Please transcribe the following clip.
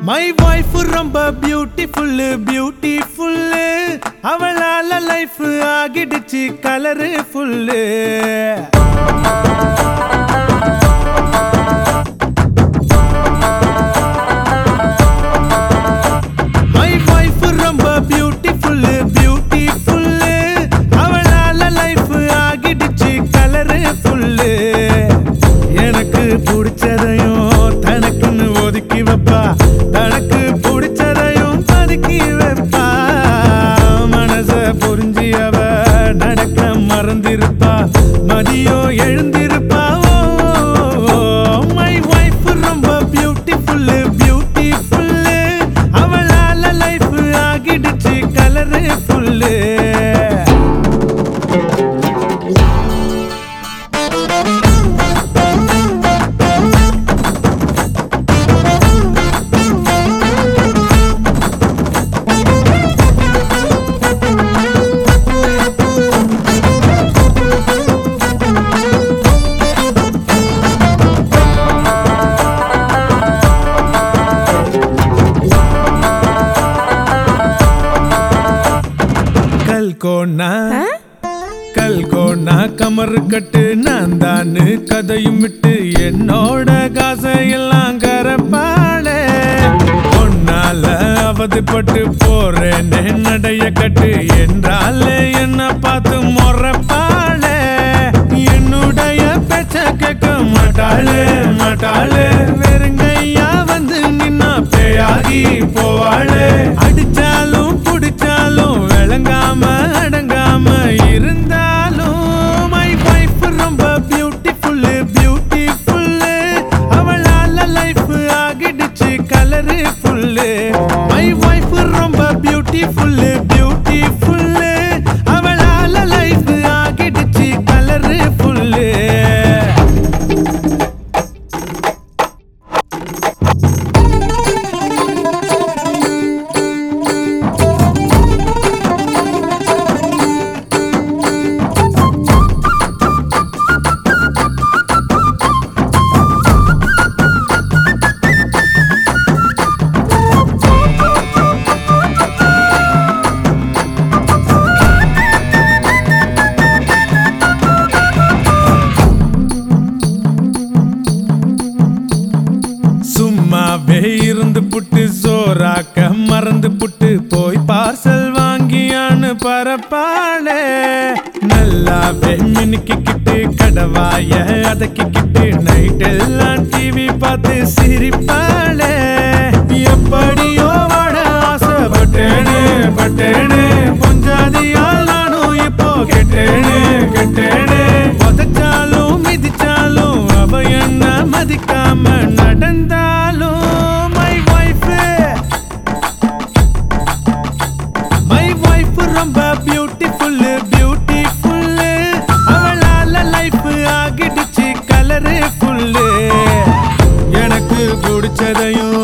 my wife ரொம்ப beautiful beautiful அவளால life ஆகிடுச்சு கலரு ஃபுல்லு மை வைஃப் ரொம்ப பியூட்டிஃபுல்லு பியூட்டிஃபுல்லு அவளால லைஃப் ஆகிடுச்சு கலரு ஃபுல்லு எனக்கு பிடிச்சதையும் தனக்குன்னு ஒதுக்கி வைப்பா தனக்கு பிடிச்சதையும் பதுக்கி வைப்பா மனச புரிஞ்சு அவ நடக்க மறந்திருப்பா மதியம் எழுந்திருப்பா மை வைஃப் ரொம்ப பியூட்டிஃபுல்லு பியூட்டிஃபுல்லு அவளால லைஃப் ஆகிடுச்சு கலரு ஃபுல்லு கல்கோனா கல்கோனா கமரு கட்டு நான் தானு கதையும் விட்டு என்னோட காசையெல்லாம் கரப்பாளே பொன்னால அவதிப்பட்டு போறேனே நடைய கட்டு என்றாலே என்ன பார்த்து முறப்பாளே என்னுடைய பேச்ச கேட்க மாட்டாளே மாட்டாளே வெறுங்கையா வந்து நின்னா பேயாகி போவாளே அடிச்சாலும் புடிச்சாலும் விளங்காம அடங்காம இருந்தாலும் மை வைஃப் ரொம்ப பியூட்டிஃபுல்லு பியூட்டிஃபுல்லு அவளால லைஃப் ஆகிடுச்சு கலரு ஃபுல்லு மை வைஃப் ரொம்ப பியூட்டிஃபுல்லு பியூட்டிஃபுல்லு அவளால லைஃப் ஆகிடுச்சு கலரு ஃபுல்லு சும்மாவே இருந்து புட்டு சோறாக்க மறந்து புட்டு போய் பார்சல் வாங்கியான்னு பரப்பாளே நல்லாவே மினுக்கிக்கிட்டு கடவாய அதக்கிக்கிட்டு நைட் எல்லாம் டிவி பார்த்து சிரிப்பாளே எப்படியோ வாழ ஆசைப்பட்டேனே பட்டேனே பொஞ்சாதியால் நானும் இப்போ கெட்டேனே கெட்டேனே உதச்சாலும் மிதிச்சாலும் அவ என்ன மதிக்காம நடந்தாலும் மை வைஃப் மை வைஃப் ரொம்ப பியூட்டிஃபுல்லு பியூட்டிஃபுல்லு அவளால லைஃப் ஆகிடுச்சு கலரு ஃபுல்லு எனக்கு பிடிச்சதையும்